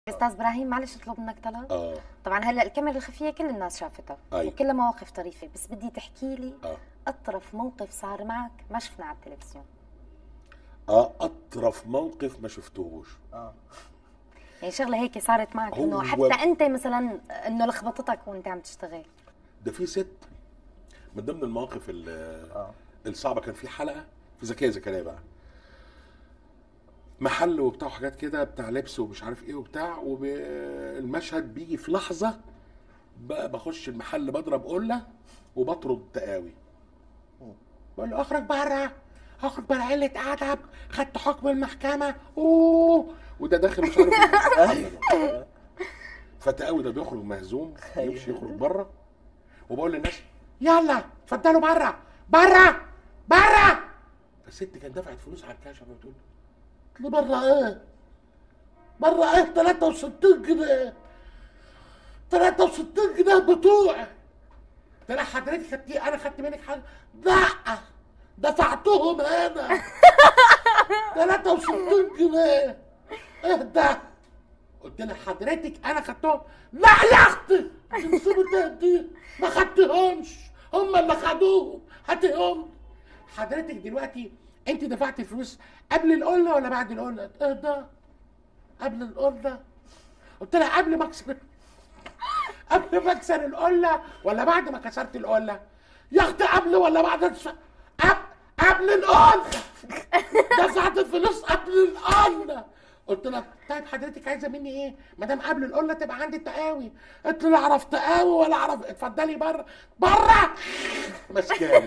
استاذ ابراهيم معلش اطلب منك طلب اه طبعا هلا الكاميرا الخفيه كل الناس شافتها أيوة. وكلها مواقف طريفه بس بدي تحكي لي اه اطرف موقف صار معك ما شفنا على التلفزيون اه اطرف موقف ما شفتهوش اه يعني شغله هيك صارت معك انه هو- حتى انت مثلا انه لخبطتك وانت عم تشتغل ده في ست من ضمن المواقف ال- اه الصعبه كان في حلقه في زكيه زكريا بقى محل وبتاع حاجات كده بتاع لبس ومش عارف ايه وبتاع والمشهد بيجي في لحظه ب- بخش المحل بضرب قله وبطرد تقاوي بقول له اخرج بره اخرج بره قله ادب خدت حكم المحكمه اوه وده داخل مش عارف إيه. فتقاوي ده بيخرج مهزوم يمشي يخرج بره وبقول للناس يلا اتفضلوا بره بره بره فالست كانت دفعت فلوس على الكاشف وبتقول قلت له بره ايه؟ بره ايه 63 جنيه 63 جنيه بتوعي قلت لها حضرتك خدتي انا خدت منك حاجه لا دفعتهم انا 63 جنيه ايه ده؟ قلت لها حضرتك انا خدتهم لا يا اختي مصيبه دي ما خدتهمش هم اللي خدوهم هاتيهم حضرتك دلوقتي انت دفعت الفلوس قبل القله ولا بعد القله؟ ايه ده؟ قبل القله قلت لها قبل ما اكسر قبل ما اكسر القله ولا بعد ما كسرت القله؟ يا اختي قبل ولا بعد الش... قبل قبل القله دفعت الفلوس قبل القله قلت لها طيب حضرتك عايزه مني ايه؟ ما دام قبل القله تبقى عندي التقاوي قلت له لا اعرف تقاوي ولا اعرف اتفضلي بره بره ماسكاني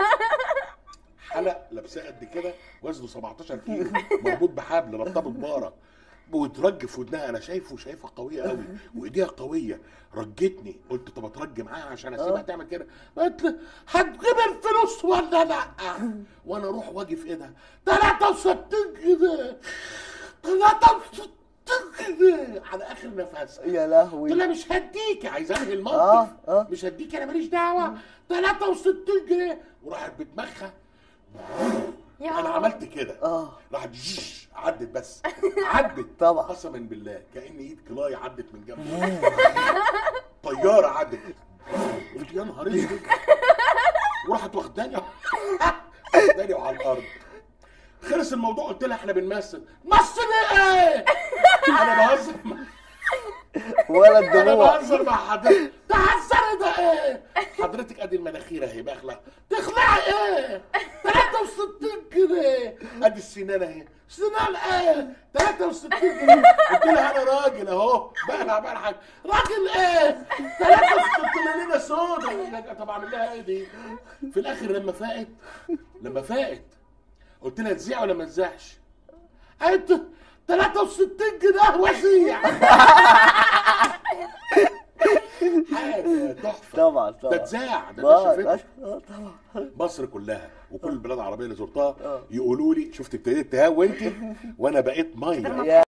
حلق لابساه قد كده وزنه 17 كيلو مربوط بحبل ربطه بجباره وترج في ودنها انا شايفه شايفها قويه قوي وايديها قويه رجتني قلت طب اترج معاها عشان اسيبها تعمل كده قالت لي هتجيب الفلوس ولا لا وانا اروح واجي في ايدها 63 جنيه 63 جنيه على اخر نفس يا لهوي قلت لها مش هديك عايز انهي الموقف آه، آه. مش هديك انا ماليش دعوه 63 جنيه وراحت بتمخى يا انا عملت كده اه راحت جش عدت بس عدت طبعا. قسما بالله كان ايد كلاي عدت من جنبي طياره عدت قلت يا نهار اسود وراحت واخداني واخداني على الارض خلص الموضوع قلت لها احنا بنمثل مثل ايه انا بهزر مع- ولا انا الدموع بهزر مع حضرتك تهزري ده ايه حضرتك ادي المناخير اهي بخلع تخلعي ايه 63 جنيه ادي السنان اهي سنان ايه 63 جنيه قلت لها انا راجل اهو بقلع بقى حاجه راجل ايه 63 ليله سودا طب اعمل لها ايه دي في الاخر لما فاقت لما فاقت قلت لها تذيع ولا ما تذيعش قالت 63 جنيه وزيع حاجه تحفه طبعا ده طبعا اتذاع ده آه، ده شافته آه، طبعا مصر كلها وكل البلاد العربيه اللي زرتها آه. يقولوا لي شفت ابتديت تهوى انت وانا بقيت ميه يا